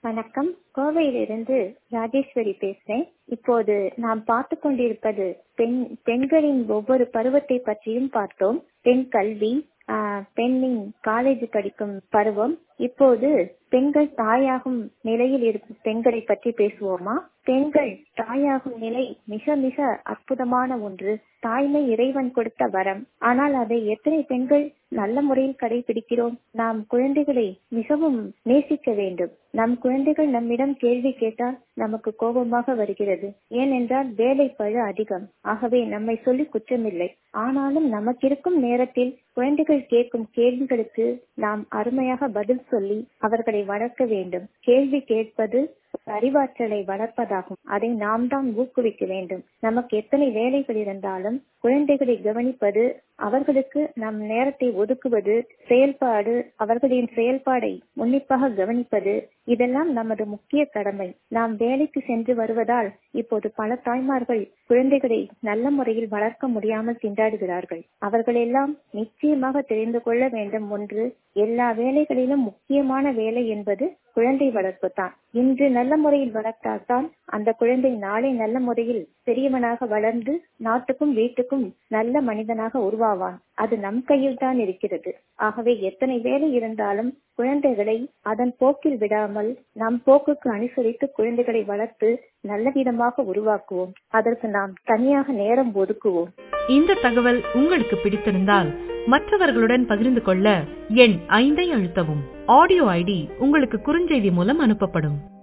வணக்கம் கோவையிலிருந்து ராஜேஸ்வரி பேசுறேன் இப்போது நாம் பார்த்து கொண்டிருப்பது பெண் பெண்களின் ஒவ்வொரு பருவத்தை பற்றியும் பார்த்தோம் பெண் கல்வி ஆஹ், பெண்ணின் காலேஜ் படிக்கும் பருவம் இப்போது பெண்கள் தாயாகும் நிலையில் இருக்கும் பெண்களை பற்றி பேசுவோமா பெண்கள் தாயாகும் நிலை மிக மிக அற்புதமான ஒன்று தாய்மை இறைவன் கொடுத்த வரம் ஆனால் அதை எத்தனை பெண்கள் நல்ல முறையில் கடைபிடிக்கிறோம் நாம் குழந்தைகளை மிகவும் நேசிக்க வேண்டும் நம் குழந்தைகள் நம்மிடம் கேள்வி கேட்டால் நமக்கு கோபமாக வருகிறது ஏனென்றால் வேலை பழு அதிகம் ஆகவே நம்மை சொல்லி குற்றமில்லை ஆனாலும் நமக்கு இருக்கும் நேரத்தில் குழந்தைகள் கேட்கும் கேள்விகளுக்கு நாம் அருமையாக பதில் சொல்லி அவர்களை வளர்க்க வேண்டும் கேள்வி கேட்பது அறிவாற்றலை வளர்ப்பதாகும் அதை நாம் தான் ஊக்குவிக்க வேண்டும் நமக்கு எத்தனை வேலைகள் இருந்தாலும் குழந்தைகளை கவனிப்பது அவர்களுக்கு நம் நேரத்தை ஒதுக்குவது செயல்பாடு அவர்களின் செயல்பாடை உன்னிப்பாக கவனிப்பது இதெல்லாம் நமது முக்கிய கடமை நாம் வேலைக்கு சென்று வருவதால் இப்போது பல தாய்மார்கள் குழந்தைகளை நல்ல முறையில் வளர்க்க முடியாமல் திண்டாடுகிறார்கள் அவர்களெல்லாம் நிச்சயமாக தெரிந்து கொள்ள வேண்டும் ஒன்று எல்லா வேலைகளிலும் முக்கியமான வேலை என்பது குழந்தை வளர்ப்பு தான் இன்று நல்ல முறையில் வளர்த்தால்தான் அந்த குழந்தை நாளை நல்ல முறையில் பெரியவனாக வளர்ந்து நாட்டுக்கும் வீட்டுக்கும் நல்ல மனிதனாக உருவாவான் அது நம் கையில் தான் இருக்கிறது ஆகவே எத்தனை வேலை இருந்தாலும் குழந்தைகளை அதன் போக்கில் விடாமல் நம் போக்குக்கு அனுசரித்து குழந்தைகளை வளர்த்து நல்ல விதமாக உருவாக்குவோம் அதற்கு நாம் தனியாக நேரம் ஒதுக்குவோம் இந்த தகவல் உங்களுக்கு பிடித்திருந்தால் மற்றவர்களுடன் பகிர்ந்து கொள்ள எண் ஐந்தை அழுத்தவும் ஆடியோ ஐடி உங்களுக்கு குறுஞ்செய்தி மூலம் அனுப்பப்படும்